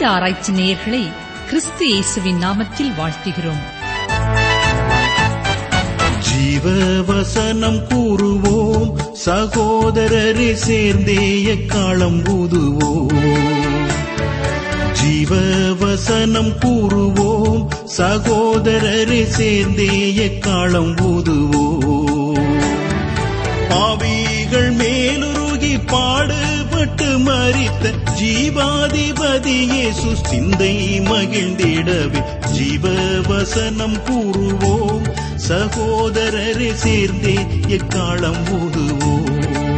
வேத ஆராய்ச்சி நேயர்களை கிறிஸ்து இயேசுவின் நாமத்தில் வாழ்த்துகிறோம் ஜீவ வசனம் கூறுவோம் சகோதரரை சேர்ந்தே எக்காலம் ஊதுவோம் ஜீவ வசனம் கூறுவோம் சகோதரரை சேர்ந்தே எக்காலம் ஊதுவோம் பாவிகள் மேலுருகி பாடுபட்டு மறித்த ஜீவாதிபதி இயேசு சிந்தை மகிழ்ந்திடவே ஜீவ வசனம் கூறுவோம் சகோதரரை சேர்ந்தே எக்காலம் ஊதுவோம்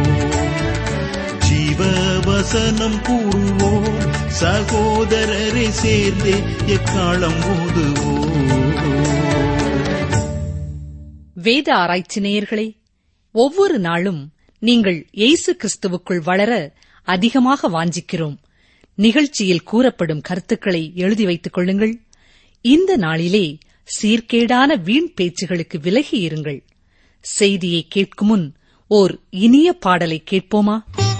ஜீவ வசனம் கூறுவோம் சகோதரரை சேர்ந்தே எக்காலம் ஊதுவோம் வேத ஆராய்ச்சி நேயர்களே ஒவ்வொரு நாளும் நீங்கள் இயேசு கிறிஸ்துவுக்குள் வளர அதிகமாக வாஞ்சிக்கிறோம் நிகழ்ச்சியில் கூறப்படும் கருத்துக்களை எழுதி வைத்துக் கொள்ளுங்கள் இந்த நாளிலே சீர்கேடான வீண் பேச்சுகளுக்கு விலகி இருங்கள் செய்தியை கேட்கும் முன் ஓர் இனிய பாடலை கேட்போமா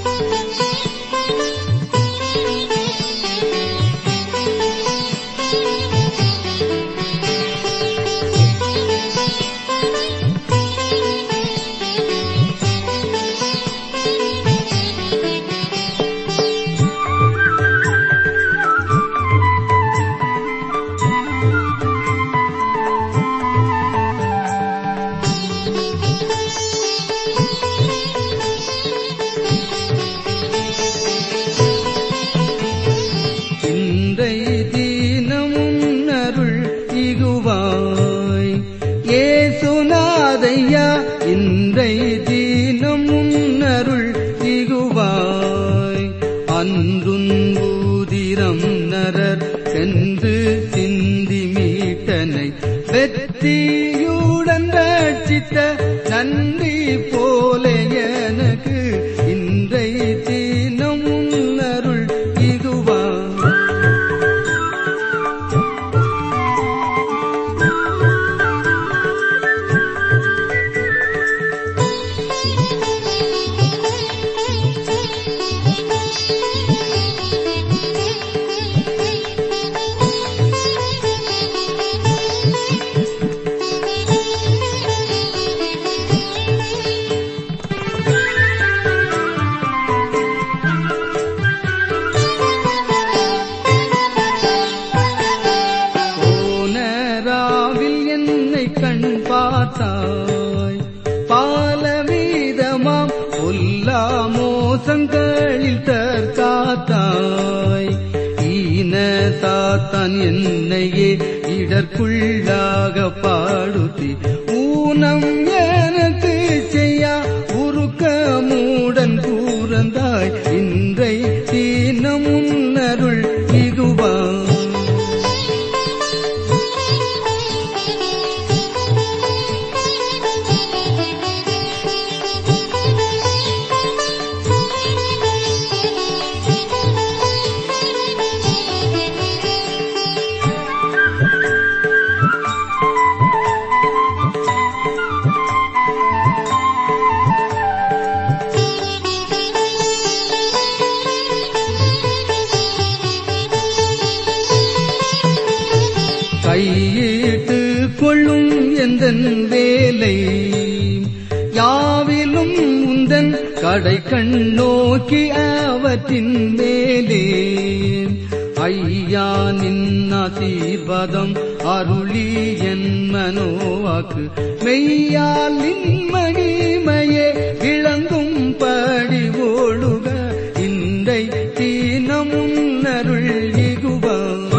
இன்றை தீனமும் அருள் இகுவாய் ஏசுநாதையா இன்றை தீனமும் அருள் இகுவாய் அன்றுன் ஊதிரம் நரர் சென்று சிந்தி மீட்டனை வெற்றியுடன் ரட்சித்த நன்றி போல எனக்கு இன்றை தீனமும் அருள் இகுவாய் போனராவில் என்னை கண் பார்த்தாய் பாலவீதமாம் பொல்லா மோசங்களில் தற்காத்தாய் ஈன சாத்தான் என்னையே இடர்க்குள்ளாக பாடுத்தி ஊனம் எனக்கு செய்யா உருக்க மூடன் கூறந்தாய் இன்றை தீனமுன் அருள் இதுவா கையிட்டு கொள்ளும் எந்தன் வேலை யாவிலும் உந்தன் கடை கண் நோக்கி அவற்றின் மேலே ஐயா நின் ஆசீர்வாதம் அருளி என் மனோவாக்கு மெய்யால் நின் மகிமையே விளங்கும் படி ஓடுக இன்றை தீனமும் அருள் இகுவா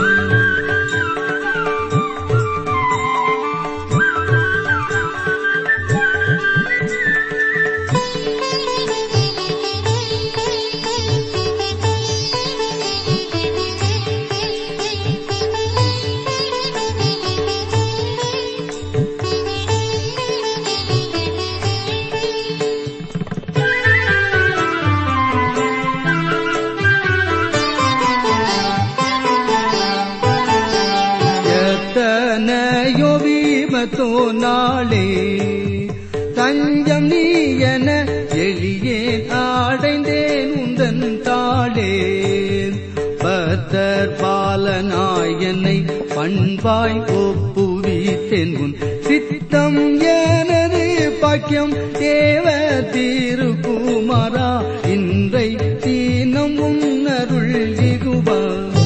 எத்தனையோ வீமத்தோ நாளே தஞ்சம் நீ என எளியே அடைந்தேன் உந்தன் தாளே பல பக்தர் பாலனாய் என்னை பண்பாய் ஒப்புவித்தேன் உன் சித்தம் எனது பாக்கியம் தேவ திருக்குமாரா இன்றை தீனம் உன்னருள் இகுவா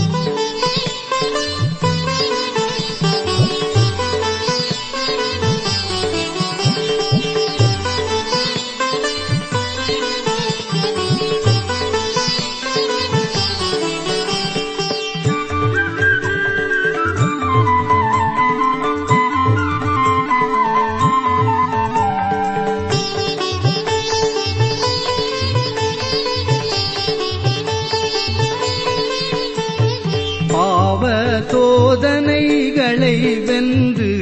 பாவ சோதனைகளை வென்று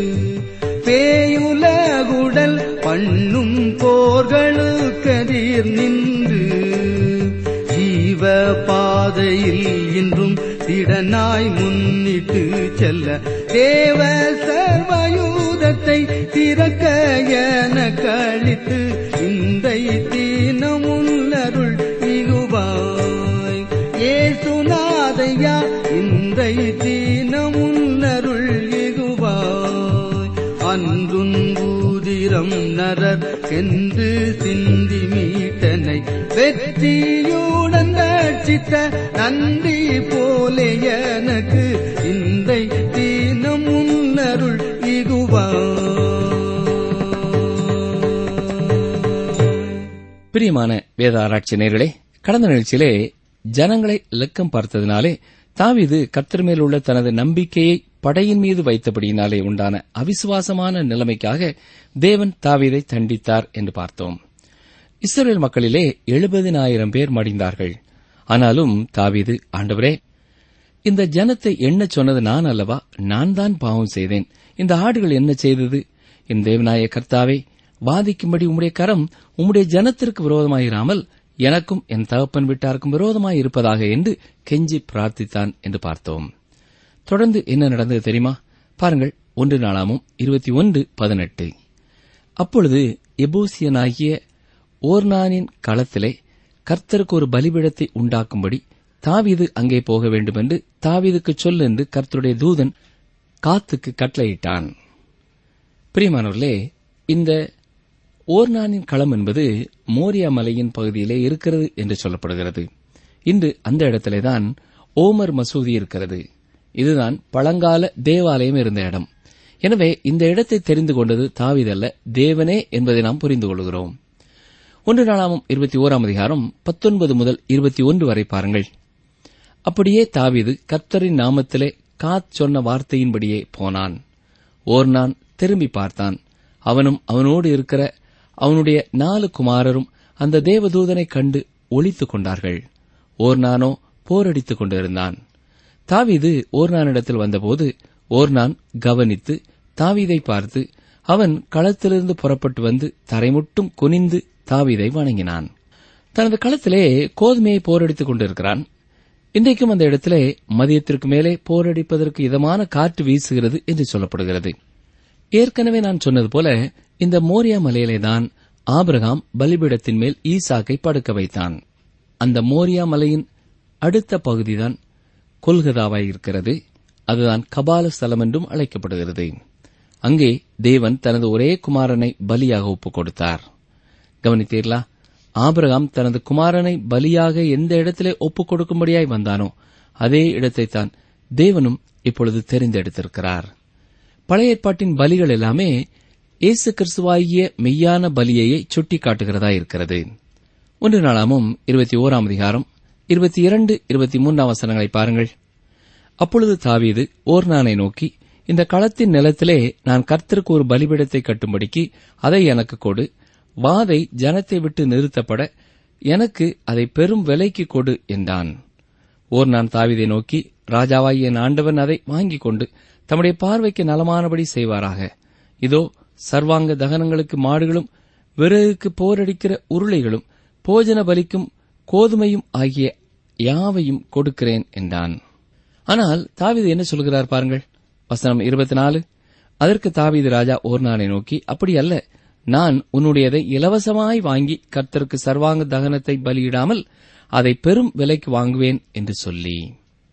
பேயுலகுடல் பண்ணும் போர்களுக்கதிர் நின்று ஜீவ பாதையில் இன்றும் திடனாய் முன்னிட்டு செல்ல தேவ சர்வயூதத்தை திறக்க என கழித்து இந்த தீனமுள்ளருள் மிகுவாய் ஏசுநாதையா இன்றை தீனமுன்னருள் இகுவாய் அன்றுன் ஊதிரம் நரர் கென்று சிந்தி மீட்டனை வெற்றியுடன் ரட்சித்த நன்றி போலே எனக்கு இன்றை தீனமுன்னருள் இகுவாய் பிரியமான வேத ஆராய்ச்சி நேர்களே கடந்த நிகழ்ச்சியிலே ஜனங்களை லக்கம் பார்த்ததினாலே தாவீது கர்த்தர் மேல் உள்ள தனது நம்பிக்கையை படையின் மீது வைத்தபடியினாலே உண்டான அவிசுவாசமான நிலைமைக்காக தேவன் தாவீதை தண்டித்தார் என்று பார்த்தோம் இஸ்ரேல் மக்களிலே எழுபதினாயிரம் பேர் மடிந்தார்கள் ஆனாலும் தாவீது ஆண்டவரே இந்த ஜனத்தை எண்ணச் சொன்னது நான் அல்லவா நான் தான் பாவம் செய்தேன் இந்த ஆடுகள் என்ன செய்தது என் தேவனாய கர்த்தாவே வாதிக்கும்படி உம்முடைய கரம் உம்முடைய ஜனத்திற்கு விரோதமாயிராமல் எனக்கும் என் தகப்பன் வீட்டாருக்கும் விரோதமாய் இருப்பதாக என்று கெஞ்சி பிரார்த்தித்தான் என்று பார்த்தோம் தொடர்ந்து என்ன நடந்தது தெரியுமா பாருங்கள் ஒன்று நாளாமும் இருபத்தி ஒன்று பதினெட்டு அப்பொழுது எபூசியனாகிய ஓர்னானின் களத்திலே கர்த்தருக்கு ஒரு பலிபீடத்தை உண்டாக்கும்படி தாவீது அங்கே போக வேண்டுமென்று தாவீதுக்கு சொல் என்று கர்த்தருடைய தூதன் காத்துக்கு கட்டளையிட்டான் பிரியமானவர்களே இந்த ஓர்னானின் களம் என்பது மோரியா மலையின் பகுதியிலே இருக்கிறது என்று சொல்லப்படுகிறது இன்று அந்த இடத்திலேதான் ஓமர் மசூதி இருக்கிறது இதுதான் பழங்கால தேவாலயம் இருந்த இடம் எனவே இந்த இடத்தை தெரிந்து கொண்டது தாவீதல்ல தேவனே என்பதை நாம் புரிந்து கொள்கிறோம் ஒன்று நாளாமும் இருபத்தி ஓராம் அதிகாரம் பத்தொன்பது முதல் இருபத்தி ஒன்று வரை பாருங்கள் அப்படியே தாவீது கர்த்தரின் நாமத்திலே காத் சொன்ன வார்த்தையின்படியே போனான் ஓர்னான் திரும்பி பார்த்தான் அவனும் அவனோடு இருக்கிற அவனுடைய நாலு குமாரரும் அந்த தேவதூதனைக் கண்டு ஒளித்துக் கொண்டார்கள் ஓர்னானோ போரடித்துக் கொண்டிருந்தான் தாவீது ஓர்னானிடத்தில் வந்தபோது ஓர்னான் கவனித்து தாவீதை பார்த்து அவன் களத்திலிருந்து புறப்பட்டு வந்து தரைமுட்டும் குனிந்து தாவீதை வணங்கினான் தனது களத்திலே கோதுமையை போரடித்துக் கொண்டிருக்கிறான் இன்றைக்கும் அந்த இடத்திலே மதியத்திற்கு மேலே போரடிப்பதற்கு இதமான காற்று வீசுகிறது என்று சொல்லப்படுகிறது ஏற்கனவே நான் சொன்னது போல இந்த மோரியா மலையிலேதான் ஆபிரகாம் பலிபீடத்தின் மேல் ஈசாக்கை படுக்க வைத்தான் அந்த மோரியா மலையின் அடுத்த பகுதிதான் கொல்கதாவாய் இருக்கிறது அதுதான் கபால ஸ்தலம் என்றும் அழைக்கப்படுகிறது அங்கே தேவன் தனது ஒரே குமாரனை பலியாக ஒப்புக் கொடுத்தார் கவனித்தீர்களா ஆபிரகாம் தனது குமாரனை பலியாக எந்த இடத்திலே ஒப்புக் கொடுக்கும்படியாய் வந்தானோ அதே இடத்தைத்தான் தேவனும் இப்பொழுது தெரிந்தெடுத்திருக்கிறார் பழைய ஏற்பாட்டின் பலிகள் எல்லாமே இயேசு கிறிஸ்துவாகிய மெய்யான பலியையே சுட்டிக்காட்டுகிறதா இருக்கிறது ஒன்று நாளாமும் இருபத்தி ஓராம் அதிகாரம் இருபத்தி இரண்டு இருபத்தி மூன்றாம் வசனங்களை பாருங்கள் அப்பொழுது தாவீது ஓர்னானை நோக்கி இந்த களத்தின் நிலத்திலே நான் கர்த்தருக்கு ஒரு பலிபீடத்தை கட்டும்படிக்கு அதை எனக்கு கொடு வாதை ஜனத்தை விட்டு நிறுத்தப்பட எனக்கு அதை பெரும் விலைக்கு கொடு என்றான் ஓர் நான் தாவீதை நோக்கி ராஜாவாகிய என் ஆண்டவன் அதை வாங்கிக் கொண்டு தம்முடைய பார்வைக்கு நலமானபடி செய்வாராக இதோ சர்வாங்க தகனங்களுக்கு மாடுகளும் விறகுக்கு போரடிக்கிற உருளைகளும் போஜன பலிக்கும் கோதுமையும் ஆகிய யாவையும் கொடுக்கிறேன் என்றான் ஆனால் தாவீது என்ன சொல்கிறார் பாருங்கள் வசனம் இருபத்தி நாலு அதற்கு தாவீது ராஜா ஓர்னானை நோக்கி அப்படி அல்ல நான் உன்னுடையதை இலவசமாய் வாங்கி கர்த்தருக்கு சர்வாங்க தகனத்தை பலியிடாமல் அதை பெரும் விலைக்கு வாங்குவேன் என்று சொல்லி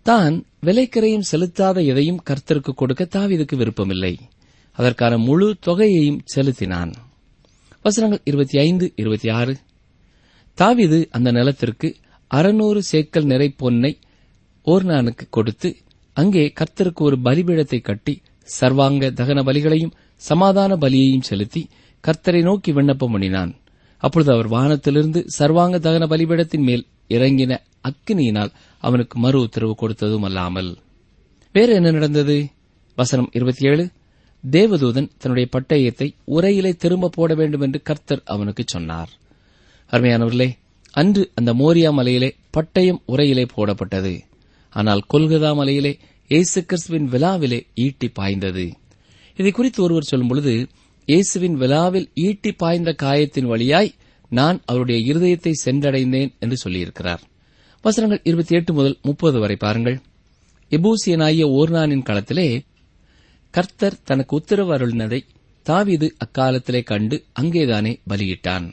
தான் விலைக்கரையும் செலுத்தாத எதையும் கர்த்தருக்கு கொடுக்க தாவீதுக்கு விருப்பமில்லை அதற்கான முழு தொகையையும் செலுத்தினான் வசனங்கள் இருபத்தி ஐந்து இருபத்தி ஆறு தாவீது அந்த நிலத்திற்கு அறுநூறு சேக்கல் நிறை பொன்னை ஓர்னானுக்கு கொடுத்து அங்கே கர்த்தருக்கு ஒரு பலிபீடத்தை கட்டி சர்வாங்க தகன பலிகளையும் சமாதான பலியையும் செலுத்தி கர்த்தரை நோக்கி விண்ணப்பம் பண்ணினான் அப்பொழுது அவர் வானத்திலிருந்து சர்வாங்க தகன பலிபீடத்தின் மேல் இறங்கின அக்கினியினால் அவனுக்கு மறு உத்தரவு கொடுத்ததும் அல்லாமல் வேற என்ன நடந்தது வசனம் இருபத்தி ஏழு தேவதூதன் தன்னுடைய பட்டயத்தை உரையிலே திரும்ப போட வேண்டும் என்று கர்த்தர் அவனுக்கு சொன்னார் அருமையானவர்களே அன்று அந்த மோரியா மலையிலே பட்டயம் உரையிலே போடப்பட்டது ஆனால் கொல்கதா மலையிலே இயேசு கிறிஸ்துவின் விழாவிலே ஈட்டி பாய்ந்தது இதை குறித்து ஒருவர் சொல்லும் பொழுது இயேசுவின் விழாவில் ஈட்டி பாய்ந்த காயத்தின் வழியாய் நான் அவருடைய இருதயத்தை சென்றடைந்தேன் என்று சொல்லியிருக்கிறார் வசனங்கள் இருபத்தி எட்டு முதல் முப்பது வரை பாருங்கள் எபூசியனாகிய ஓர்னானின் களத்திலே கர்த்தர் தனக்கு உத்தரவு அருளினதை தாவீது அக்காலத்திலே கண்டு அங்கேதானே பலியிட்டான்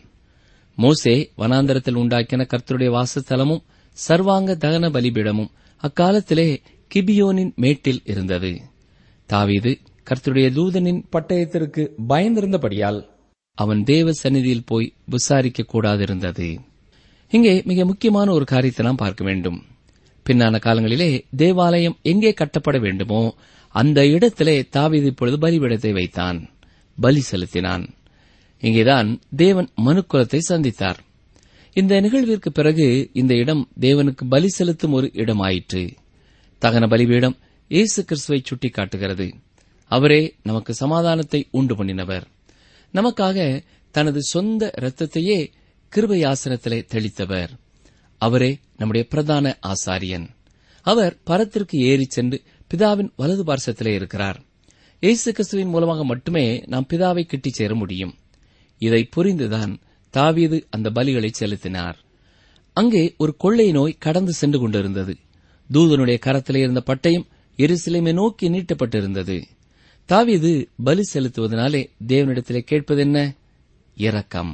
மோசே வனாந்தரத்தில் உண்டாக்கின கர்த்தருடைய வாசஸ்தலமும் சர்வாங்க தகன பலிபீடமும் அக்காலத்திலே கிபியோனின் மேட்டில் இருந்தது தாவீது கர்த்தருடைய தூதனின் பட்டயத்திற்கு பயந்திருந்தபடியால் அவன் தேவ சந்நிதியில் போய் விசாரிக்க கூடாதிருந்தது இங்கே மிக முக்கியமான ஒரு காரியத்தை நாம் பார்க்க வேண்டும் பின்னான காலங்களிலே தேவாலயம் எங்கே கட்டப்பட வேண்டுமோ அந்த இடத்திலே தாவீது இப்பொழுது பலிபீடத்தை வைத்தான் பலி செலுத்தினான் இங்கேதான் தேவன் மனுக்குலத்தை சந்தித்தார் இந்த நிகழ்விற்கு பிறகு இந்த இடம் தேவனுக்கு பலி செலுத்தும் ஒரு இடமாயிற்று தகன பலிபீடம் இயேசு கிறிஸ்துவை சுட்டிக்காட்டுகிறது அவரே நமக்கு சமாதானத்தை உண்டு பண்ணினவர் நமக்காக தனது சொந்த இரத்தத்தையே கிருபையாசனத்திலே தெளித்தவர் அவரே நம்முடைய பிரதான ஆசாரியன் அவர் பரத்திற்கு ஏறிச் சென்று பிதாவின் வலது பார்சத்திலே இருக்கிறார் இயேசு கிறிஸ்துவின் மூலமாக மட்டுமே நாம் பிதாவை கிட்டிச் சேர முடியும் இதை புரிந்துதான் தாவீது அந்த பலிகளை செலுத்தினார் அங்கே ஒரு கொள்ளை நோய் கடந்து சென்று கொண்டிருந்தது தூதனுடைய கரத்திலே இருந்த பட்டயம் எருசலேமை நோக்கி நீட்டப்பட்டிருந்தது தாவீது பலி செலுத்துவதனாலே தேவனிடத்திலே கேட்பதென்ன இரக்கம்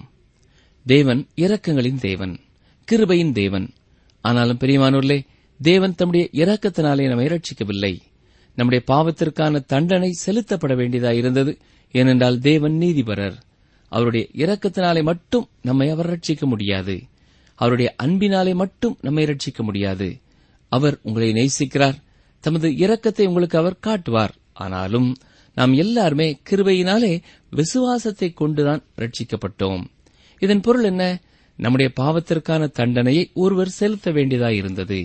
தேவன் இரக்கங்களின் தேவன் கிருபையின் தேவன் ஆனாலும் பெரியமானோர்களே தேவன் தம்முடைய இரக்கத்தினாலே நம்மை ரட்சிக்கவில்லை நம்முடைய பாவத்திற்கான தண்டனை செலுத்தப்பட வேண்டியதாயிருந்தது ஏனென்றால் தேவன் நீதிபரர் அவருடைய இரக்கத்தினாலே மட்டும் நம்மை அவர் ரட்சிக்க முடியாது அவருடைய அன்பினாலே மட்டும் நம்மை ரட்சிக்க முடியாது அவர் உங்களை நேசிக்கிறார் தமது இரக்கத்தை உங்களுக்கு அவர் காட்டுவார் ஆனாலும் நாம் எல்லாருமே கிருபையினாலே விசுவாசத்தை கொண்டுதான் ரட்சிக்கப்பட்டோம் இதன் பொருள் என்ன நம்முடைய பாவத்திற்கான தண்டனையை ஒருவர் செலுத்த வேண்டியதாயிருந்தது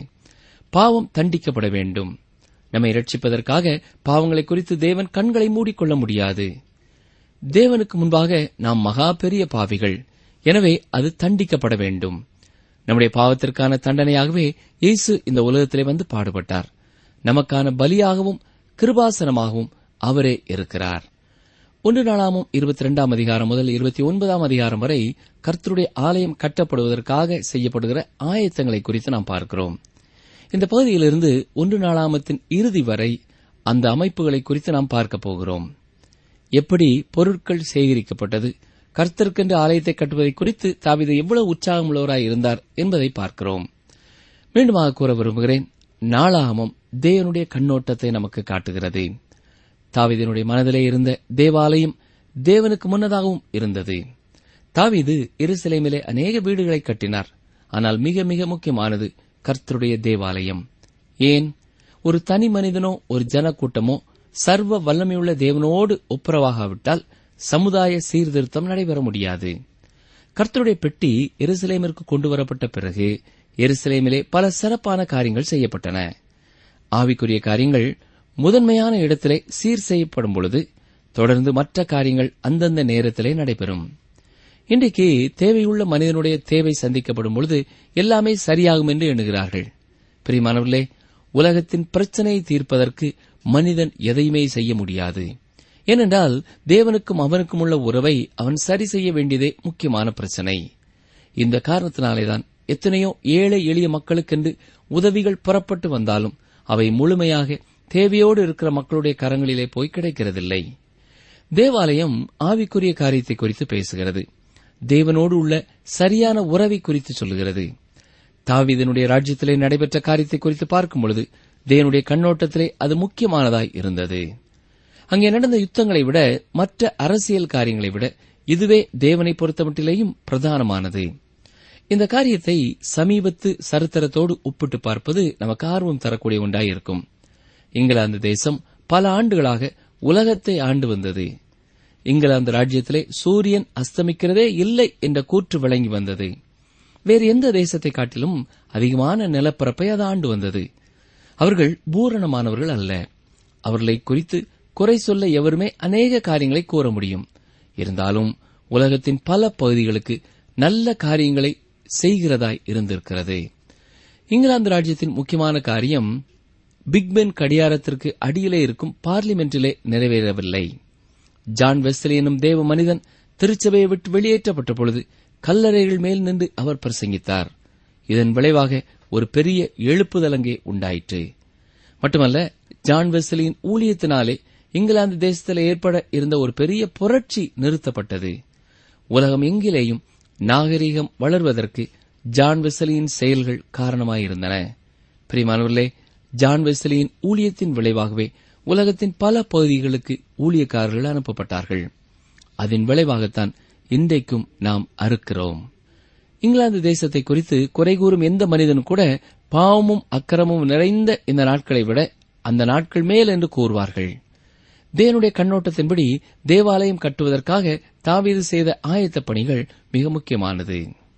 பாவம் தண்டிக்கப்பட வேண்டும் நம்மை ரட்சிப்பதற்காக பாவங்களை குறித்து தேவன் கண்களை மூடிக்கொள்ள முடியாது தேவனுக்கு முன்பாக நாம் மகா பெரிய பாவிகள் எனவே அது தண்டிக்கப்பட வேண்டும் நம்முடைய பாவத்திற்கான தண்டனையாகவே இயேசு இந்த உலகத்திலே வந்து பாடுபட்டார் நமக்கான பலியாகவும் கிருபாசனமாகவும் அவரே இருக்கிறார் ஒன்று நாளாமும் இருபத்தி ரெண்டாம் அதிகாரம் முதல் இருபத்தி ஒன்பதாம் அதிகாரம் வரை கர்த்தருடைய ஆலயம் கட்டப்படுவதற்காக செய்யப்படுகிற ஆயத்தங்களை குறித்து நாம் பார்க்கிறோம் இந்த பகுதியிலிருந்து ஒன்று நாளாமத்தின் இறுதி வரை அந்த அமைப்புகளை குறித்து நாம் பார்க்க போகிறோம் எப்படி பொருட்கள் சேகரிக்கப்பட்டது கர்த்தருக்கென்று ஆலயத்தை கட்டுவதை குறித்து தாவித எவ்வளவு உற்சாகமுள்ளவராய் இருந்தார் என்பதை பார்க்கிறோம் மீண்டுமாக கூற விரும்புகிறேன் நாளாகமும் தேவனுடைய கண்ணோட்டத்தை நமக்கு காட்டுகிறது தாவீதினுடைய மனதிலே இருந்த தேவாலயம் தேவனுக்கு முன்னதாகவும் இருந்தது தாவீது எருசலேமிலே அநேக வீடுகளை கட்டினார் ஆனால் மிக மிக முக்கியமானது கர்த்தருடைய தேவாலயம் ஏன் ஒரு தனி மனிதனோ ஒரு ஜனக்கூட்டமோ சர்வ வல்லமையுள்ள தேவனோடு ஒப்புரவாகாவிட்டால் சமுதாய சீர்திருத்தம் நடைபெற முடியாது கர்த்தருடைய பெட்டி எருசலேமிற்கு கொண்டு வரப்பட்ட பிறகு எருசலேமிலே பல சிறப்பான காரியங்கள் செய்யப்பட்டன ஆவிக்குரிய காரியங்கள் முதன்மையான இடத்திலே சீர் செய்யப்படும் பொழுது தொடர்ந்து மற்ற காரியங்கள் அந்தந்த நேரத்திலே நடைபெறும் இன்றைக்கு தேவையுள்ள மனிதனுடைய தேவை சந்திக்கப்படும் பொழுது எல்லாமே சரியாகும் என்று எண்ணுகிறார்கள் பிரியமானவர்களே உலகத்தின் பிரச்சனையை தீர்ப்பதற்கு மனிதன் எதையுமே செய்ய முடியாது ஏனென்றால் தேவனுக்கும் அவனுக்கும் உள்ள உறவை அவன் சரி செய்ய வேண்டியதே முக்கியமான பிரச்சனை இந்த காரணத்தினாலேதான் எத்தனையோ ஏழை எளிய மக்களுக்கென்று உதவிகள் புறப்பட்டு வந்தாலும் அவை முழுமையாக தேவையோடு இருக்கிற மக்களுடைய கரங்களிலே போய் கிடைக்கிறதில்லை தேவாலயம் ஆவிக்குரிய காரியத்தை குறித்து பேசுகிறது தேவனோடு உள்ள சரியான உறவை குறித்து சொல்லுகிறது தாவீதனுடைய ராஜ்யத்திலே நடைபெற்ற காரியத்தை குறித்து பார்க்கும் பொழுது தேவனுடைய கண்ணோட்டத்திலே அது முக்கியமானதாய் இருந்தது அங்கே நடந்த யுத்தங்களை விட மற்ற அரசியல் காரியங்களை விட இதுவே தேவனை பொறுத்தமட்டிலேயும் பிரதானமானது இந்த காரியத்தை சமீபத்து சரித்திரத்தோடு ஒப்பிட்டு பார்ப்பது நமக்கு ஆர்வம் தரக்கூடிய ஒன்றாயிருக்கும் இங்கிலாந்து தேசம் பல ஆண்டுகளாக உலகத்தை ஆண்டு வந்தது இங்கிலாந்து ராஜ்யத்திலே சூரியன் அஸ்தமிக்கிறதே இல்லை என்ற கூற்று விளங்கி வந்தது வேறு எந்த தேசத்தை காட்டிலும் அதிகமான நிலப்பரப்பை அது ஆண்டு வந்தது அவர்கள் பூரணமானவர்கள் அல்ல அவர்களை குறித்து குறை சொல்ல எவருமே அநேக காரியங்களை கூற முடியும் இருந்தாலும் உலகத்தின் பல பகுதிகளுக்கு நல்ல காரியங்களை செய்கிறதாய் இருந்திருக்கிறது இங்கிலாந்து ராஜ்யத்தின் முக்கியமான காரியம் பிக்பென் கடியாரத்திற்கு அடியிலே இருக்கும் பார்லிமெண்டிலே நிறைவேறவில்லை ஜான் வெஸ்லி எனும் தேவ மனிதன் திருச்சபையை விட்டு வெளியேற்றப்பட்ட பொழுது கல்லறைகள் மேல் நின்று அவர் பிரசங்கித்தார் இதன் விளைவாக ஒரு பெரிய எழுப்புதல் அங்கே உண்டாயிற்று மட்டுமல்ல ஜான் வெஸ்லியின் ஊழியத்தினாலே இங்கிலாந்து தேசத்தில் ஏற்பட இருந்த ஒரு பெரிய புரட்சி நிறுத்தப்பட்டது உலகம் எங்கிலேயும் நாகரிகம் வளர்வதற்கு ஜான் வெஸ்லியின் செயல்கள் காரணமாயிருந்தன பிரிமானவர்களே ஜான் வெஸ்லியின் ஊழியத்தின் விளைவாகவே உலகத்தின் பல பகுதிகளுக்கு ஊழியக்காரர்கள் அனுப்பப்பட்டார்கள் அதன் விளைவாகத்தான் இன்றைக்கும் நாம் அறுக்கிறோம் இங்கிலாந்து தேசத்தை குறித்து குறை கூறும் எந்த மனிதனும் கூட பாவமும் அக்கிரமும் நிறைந்த இந்த நாட்களை விட அந்த நாட்கள் மேல் என்று கூறுவார்கள் தேவனுடைய கண்ணோட்டத்தின்படி தேவாலயம் கட்டுவதற்காக தாவீது செய்த ஆயத்த பணிகள் மிக முக்கியமானது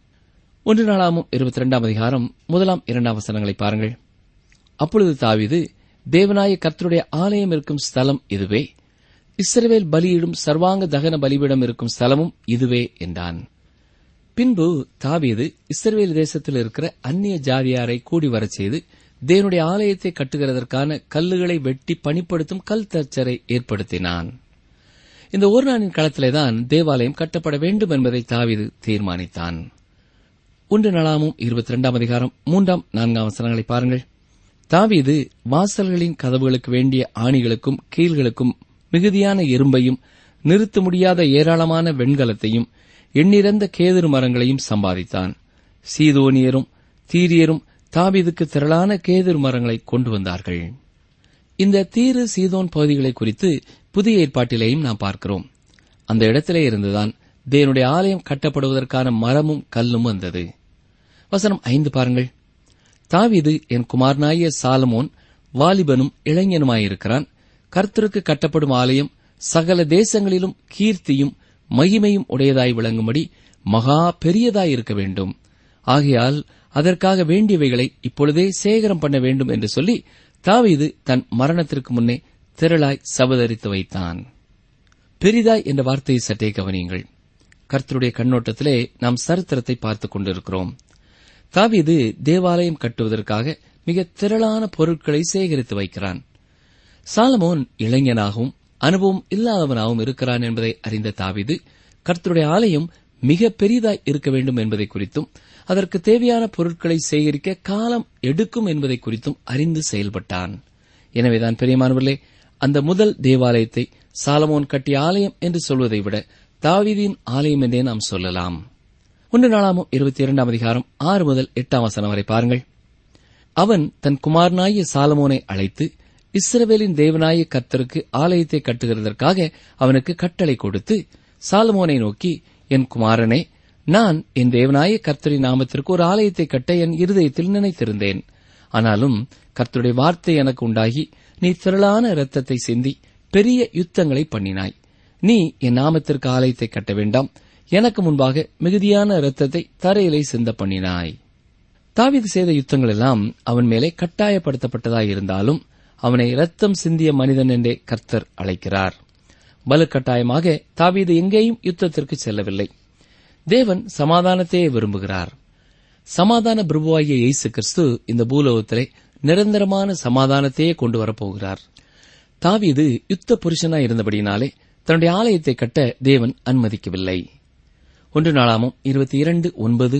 ஒன்று நாளாமும் இருபத்தி இரண்டாம் அதிகாரம் முதலாம் இரண்டாம் வசனங்களை பாருங்கள் அப்பொழுது தாவீது தேவனாய கர்த்தருடைய ஆலயம் இருக்கும் ஸ்தலம் இதுவே இஸ்ரவேல் பலியிடும் சர்வாங்க தகன பலிபீடம் இருக்கும் ஸ்தலமும் இதுவே என்றான் பின்பு தாவீது இஸ்ரவேல் தேசத்தில் இருக்கிற அந்நிய ஜாதியாரை கூடி வரச் செய்து தேவனுடைய ஆலயத்தை கட்டுகிறதற்கான கல்லுகளை வெட்டி பணிப்படுத்தும் கல் தச்சரை ஏற்படுத்தினான் இந்த ஒரு நாளின் களத்திலேதான் தேவாலயம் கட்டப்பட வேண்டும் என்பதை தாவீது தீர்மானித்தான் ஒன்று நாளாமும் இருபத்தி இரண்டாம் அதிகாரம் மூன்றாம் நான்காம் வசனங்களை பாருங்கள் தாவீது வாசல்களின் கதவுகளுக்கு வேண்டிய ஆணிகளுக்கும் கீழ்களுக்கும் மிகுதியான இரும்பையும் நிறுத்த முடியாத ஏராளமான வெண்கலத்தையும் எண்ணிறந்த கேதுரு மரங்களையும் சம்பாதித்தான் சீதோனியரும் தீரியரும் தாவீதுக்கு திரளான கேதுரு மரங்களை கொண்டு வந்தார்கள் இந்த தீரு சீதோன் பகுதிகளை குறித்து புதிய ஏற்பாட்டிலேயும் நாம் பார்க்கிறோம் அந்த இடத்திலே இருந்துதான் தேவனுடைய ஆலயம் கட்டப்படுவதற்கான மரமும் கல்லும் வந்தது வசனம் ஐந்து பாருங்கள் தாவீது என் குமாரனாகிய சாலமோன் வாலிபனும் இளைஞனுமாயிருக்கிறான் கர்த்தருக்கு கட்டப்படும் ஆலயம் சகல தேசங்களிலும் கீர்த்தியும் மகிமையும் உடையதாய் விளங்கும்படி மகா பெரியதாய் இருக்க வேண்டும் ஆகையால் அதற்காக வேண்டியவைகளை இப்பொழுதே சேகரம் பண்ண வேண்டும் என்று சொல்லி தாவீது தன் மரணத்திற்கு முன்னே திரளாய் சபதரித்து வைத்தான் பெரிதாய் என்ற வார்த்தையை சற்றே கவனியுங்கள் கர்த்தருடைய கண்ணோட்டத்திலே நாம் சரித்திரத்தை பார்த்துக் கொண்டிருக்கிறோம் தாவீது தேவாலயம் கட்டுவதற்காக மிக திரளான பொருட்களை சேகரித்து வைக்கிறான் சாலமோன் இளைஞனாகவும் அனுபவம் இல்லாதவனாகவும் இருக்கிறான் என்பதை அறிந்த தாவீது கர்த்தருடைய ஆலயம் மிக பெரிதாய் இருக்க வேண்டும் என்பதை குறித்தும் அதற்கு தேவையான பொருட்களை சேகரிக்க காலம் எடுக்கும் என்பதை குறித்தும் அறிந்து செயல்பட்டான் எனவேதான் பெரியமானவர்களே அந்த முதல் தேவாலயத்தை சாலமோன் கட்டிய ஆலயம் என்று சொல்வதை விட தாவீதின் ஆலயம் என்றே நாம் சொல்லலாம் ஒன்று நாளாமும் இருபத்தி இரண்டாம் அதிகாரம் ஆறு முதல் எட்டாம் வசனம் வரை பாருங்கள் அவன் தன் குமாரனாகிய சாலமோனை அழைத்து இஸ்ரவேலின் தேவனாய கர்த்தருக்கு ஆலயத்தை கட்டுகிறதற்காக அவனுக்கு கட்டளை கொடுத்து சாலமோனை நோக்கி என் குமாரனே நான் என் தேவனாய கர்த்தரின் நாமத்திற்கு ஒரு ஆலயத்தை கட்ட என் இருதயத்தில் நினைத்திருந்தேன் ஆனாலும் கர்த்தருடைய வார்த்தை எனக்கு உண்டாகி நீ திரளான இரத்தத்தை சிந்தி பெரிய யுத்தங்களை பண்ணினாய் நீ என் நாமத்திற்கு ஆலயத்தை கட்ட வேண்டாம் எனக்கு முன்பாக மிகுதியான இரத்தத்தை தரையிலே சிந்த பண்ணினாய் தாவீது செய்த யுத்தங்கள் எல்லாம் அவன் மேலே கட்டாயப்படுத்தப்பட்டதாய் இருந்தாலும் அவனை இரத்தம் சிந்திய மனிதன் என்றே கர்த்தர் அழைக்கிறார் வலுக்கட்டாயமாக தாவீது எங்கேயும் யுத்தத்திற்கு செல்லவில்லை தேவன் சமாதானத்தையே விரும்புகிறார் சமாதான பிரபுவாகிய இயேசு கிறிஸ்து இந்த பூலோகத்திலே நிரந்தரமான சமாதானத்தையே கொண்டு வரப்போகிறார் தாவீது யுத்த புருஷனாய் இருந்தபடியினாலே தன்னுடைய ஆலயத்தை கட்ட தேவன் அனுமதிக்கவில்லை ஒன்று நாளாமும் இருபத்தி இரண்டு ஒன்பது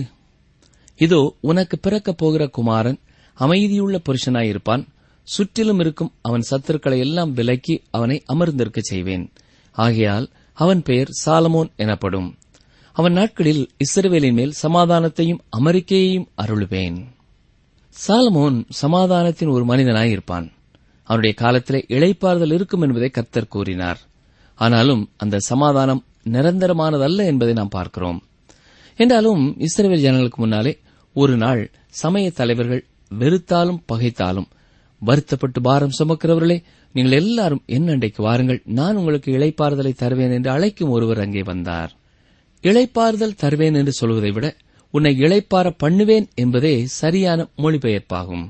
இதோ உனக்கு பிறக்கப் போகிற குமாரன் அமைதியுள்ள புருஷனாயிருப்பான் சுற்றிலும் இருக்கும் அவன் சத்துருக்களை எல்லாம் விலக்கி அவனை அமர்ந்திருக்கச் செய்வேன் ஆகையால் அவன் பெயர் சாலமோன் எனப்படும் அவன் நாட்களில் இஸ்ரவேலின் மேல் சமாதானத்தையும் அமெரிக்கையையும் அருளுவேன் சாலமோன் சமாதானத்தின் ஒரு மனிதனாய் இருப்பான் அவனுடைய காலத்திலே இளைப்பாறுதல் இருக்கும் என்பதை கர்த்தர் கூறினார் ஆனாலும் அந்த சமாதானம் நிரந்தரமானதல்ல என்பதை நாம் பார்க்கிறோம் என்றாலும் இஸ்ரேல் ஜனங்களுக்கு முன்னாலே ஒரு நாள் சமய தலைவர்கள் வெறுத்தாலும் பகைத்தாலும் வருத்தப்பட்டு பாரம் சுமக்கிறவர்களே நீங்கள் எல்லாரும் என் அண்டைக்கு வாருங்கள் நான் உங்களுக்கு இளைப்பாறுதலை தருவேன் என்று அழைக்கும் ஒருவர் அங்கே வந்தார் இளைப்பாறுதல் தருவேன் என்று சொல்வதை விட உன்னை இளைப்பார பண்ணுவேன் என்பதே சரியான மொழிபெயர்ப்பாகும்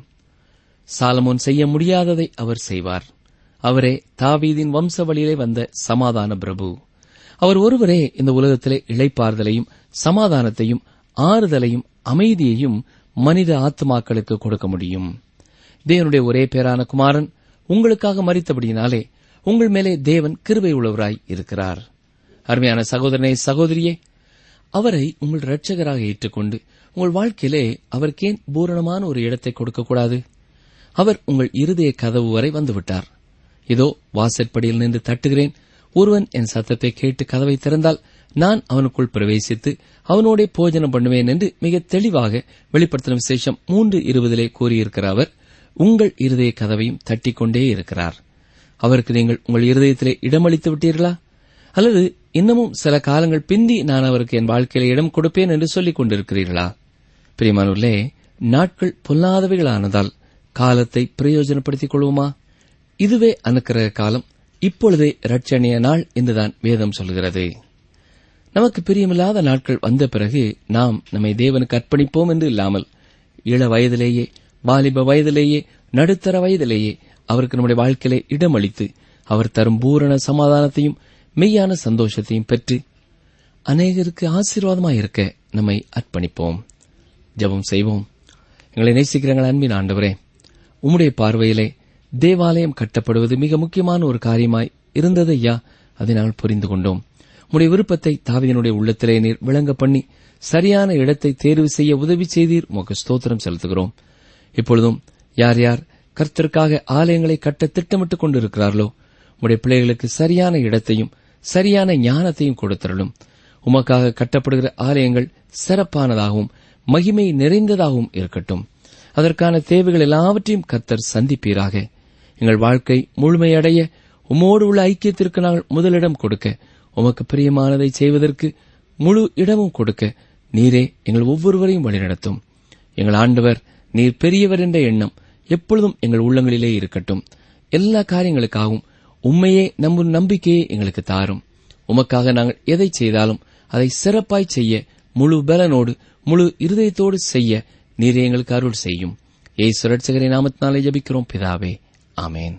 சாலமோன் செய்ய முடியாததை அவர் செய்வார் அவரே தாவீதின் வம்ச வழியிலே வந்த சமாதான பிரபு அவர் ஒருவரே இந்த உலகத்திலே இளைப்பாறுதலையும் சமாதானத்தையும் ஆறுதலையும் அமைதியையும் மனித ஆத்மாக்களுக்கு கொடுக்க முடியும் தேவனுடைய ஒரே பேரான குமாரன் உங்களுக்காக மறித்தபடியினாலே உங்கள் மேலே தேவன் கிருபை உள்ளவராய் இருக்கிறார் அருமையான சகோதரனே சகோதரியே அவரை உங்கள் இரட்சகராக ஏற்றுக்கொண்டு உங்கள் வாழ்க்கையிலே அவருக்கு ஏன் பூரணமான ஒரு இடத்தை கொடுக்கக்கூடாது அவர் உங்கள் இருதய கதவு வரை வந்துவிட்டார் இதோ வாசற்படியில் நின்று தட்டுகிறேன் ஒருவன் என் சத்தத்தை கேட்டு கதவை திறந்தால் நான் அவனுக்குள் பிரவேசித்து அவனோடே போஜனம் பண்ணுவேன் என்று மிக தெளிவாக வெளிப்படுத்தின விசேஷம் மூன்று இருபதிலே கூறியிருக்கிற அவர் உங்கள் இருதய கதவையும் தட்டிக்கொண்டே இருக்கிறார் அவருக்கு நீங்கள் உங்கள் இருதயத்திலே இடமளித்து விட்டீர்களா அல்லது இன்னமும் சில காலங்கள் பிந்தி நான் அவருக்கு என் வாழ்க்கையில இடம் கொடுப்பேன் என்று சொல்லிக் கொண்டிருக்கிறீர்களா பிரியமானூர்லே நாட்கள் பொல்லாதவைகளானதால் காலத்தை பிரயோஜனப்படுத்திக் கொள்வோமா இதுவே அனுக்கிற காலம் இப்பொழுதே ரட்சணிய நாள் என்றுதான் வேதம் சொல்கிறது நமக்கு பிரியமில்லாத நாட்கள் வந்த பிறகு நாம் நம்மை தேவனுக்கு அர்ப்பணிப்போம் என்று இல்லாமல் இள வயதிலேயே வாலிப வயதிலேயே நடுத்தர வயதிலேயே அவருக்கு நம்முடைய வாழ்க்கையிலே இடமளித்து அவர் தரும் பூரண சமாதானத்தையும் மெய்யான சந்தோஷத்தையும் பெற்று அநேகருக்கு ஆசீர்வாதமாய் இருக்க நம்மை அர்ப்பணிப்போம் ஜெபம் செய்வோம் எங்களை நேசிக்கிறங்கள் அன்பின் ஆண்டவரே உம்முடைய பார்வையிலே தேவாலயம் கட்டப்படுவது மிக முக்கியமான ஒரு காரியமாய் இருந்தது ஐயா அதை நாங்கள் புரிந்து கொண்டோம் உம்முடைய விருப்பத்தை தாவிதனுடைய உள்ளத்திலே நீர் விளங்க பண்ணி சரியான இடத்தை தேர்வு செய்ய உதவி செய்தீர் உமக்கு ஸ்தோத்திரம் செலுத்துகிறோம் இப்பொழுதும் யார் யார் கர்த்தருக்காக ஆலயங்களை கட்ட திட்டமிட்டுக் கொண்டிருக்கிறார்களோ உம்முடைய பிள்ளைகளுக்கு சரியான இடத்தையும் சரியான ஞானத்தையும் கொடுத்தரலும் உமக்காக கட்டப்படுகிற ஆலயங்கள் சிறப்பானதாகவும் மகிமை நிறைந்ததாகவும் இருக்கட்டும் அதற்கான தேவைகள் எல்லாவற்றையும் கர்த்தர் சந்திப்பீராக எங்கள் வாழ்க்கை முழுமையடைய உமோடு உள்ள ஐக்கியத்திற்கு நாங்கள் முதலிடம் கொடுக்க உமக்கு பிரியமானதை செய்வதற்கு முழு இடமும் கொடுக்க நீரே எங்கள் ஒவ்வொருவரையும் வழிநடத்தும் எங்கள் ஆண்டவர் நீர் பெரியவர் என்ற எண்ணம் எப்பொழுதும் எங்கள் உள்ளங்களிலே இருக்கட்டும் எல்லா காரியங்களுக்காகவும் உண்மையே நம்பும் நம்பிக்கையை எங்களுக்கு தாரும் உமக்காக நாங்கள் எதை செய்தாலும் அதை சிறப்பாய் செய்ய முழு பலனோடு முழு இருதயத்தோடு செய்ய நீரே எங்களுக்கு அருள் செய்யும் ஏசு ரட்சகரை நாமத்தினாலே ஜபிக்கிறோம் பிதாவே ஆமேன்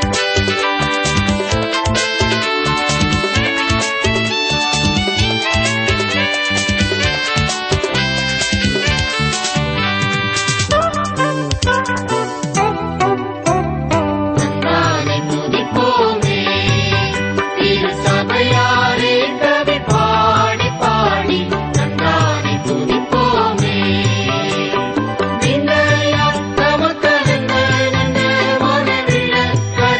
நாளை துதிப்போமே திரு சபையாரே கவி பாடி பாடி நன்னாரை துதிப்போமே நின்னையா தமக்கலங்க நன்ன மனவில்ல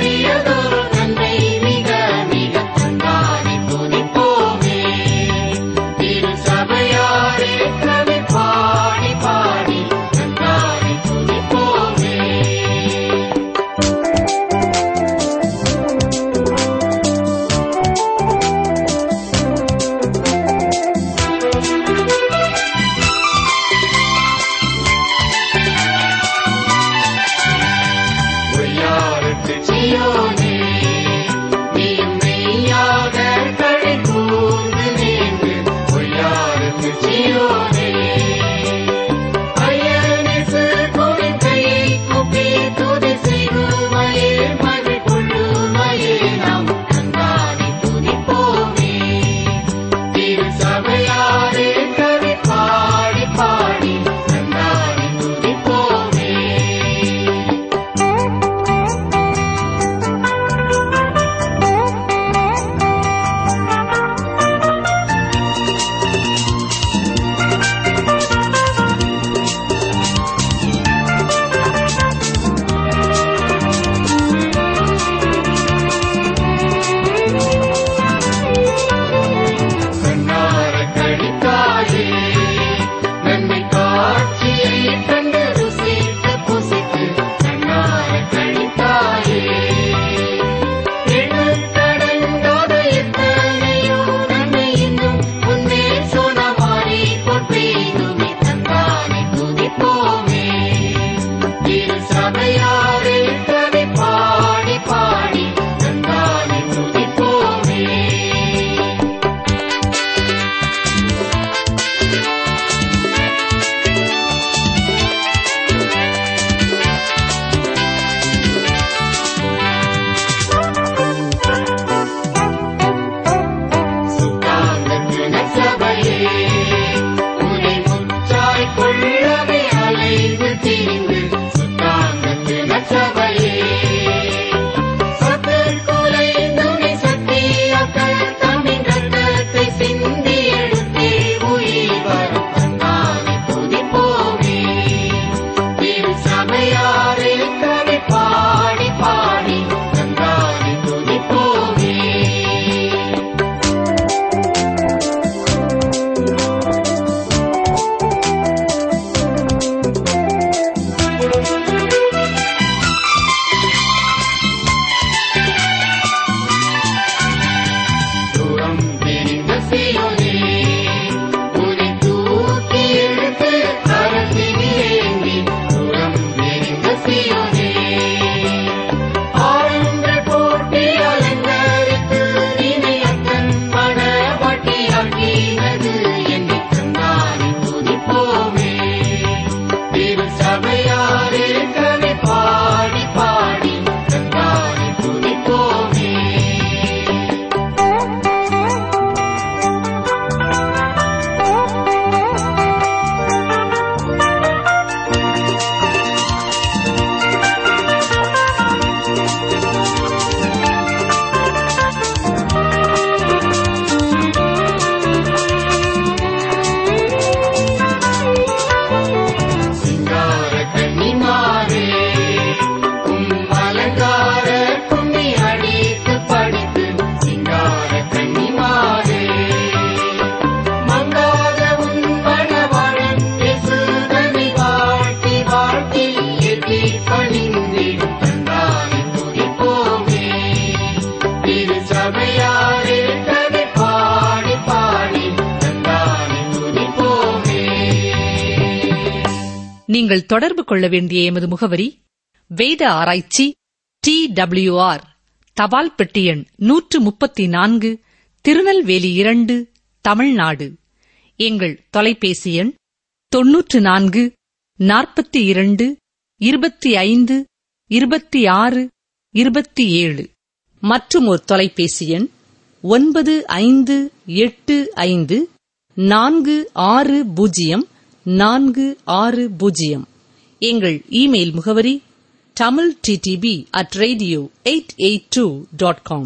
நீங்கள் தொடர்பு கொள்ள வேண்டிய எமது முகவரி வேத ஆராய்ச்சி டி ஆர் தபால் பெட்டி எண் நூற்று முப்பத்தி நான்கு திருநெல்வேலி இரண்டு தமிழ்நாடு எங்கள் தொலைபேசி எண் தொன்னூற்று நான்கு நாற்பத்தி இரண்டு இருபத்தி ஐந்து இருபத்தி ஆறு இருபத்தி ஏழு மற்றும் ஒரு தொலைபேசி எண் ஒன்பது ஐந்து எட்டு ஐந்து நான்கு ஆறு பூஜ்ஜியம் நான்கு ஆறு பூஜ்ஜியம் எங்கள் இமெயில் முகவரி Tamil DTP at radio eight eight two dot com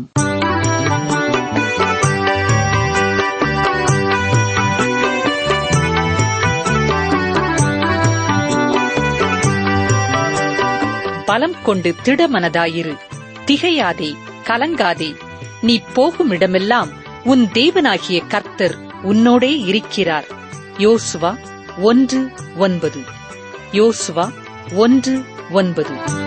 பலம் கொண்டு திடமனதாயிரு திகையாதே கலங்காதே நீ போகும் இடமெல்லாம் உன் தேவனாகிய கர்த்தர் உன்னோடே இருக்கிறார் யோசுவா ஒன்று ஒன்பது யோசுவா ஒன்று ஒன்பது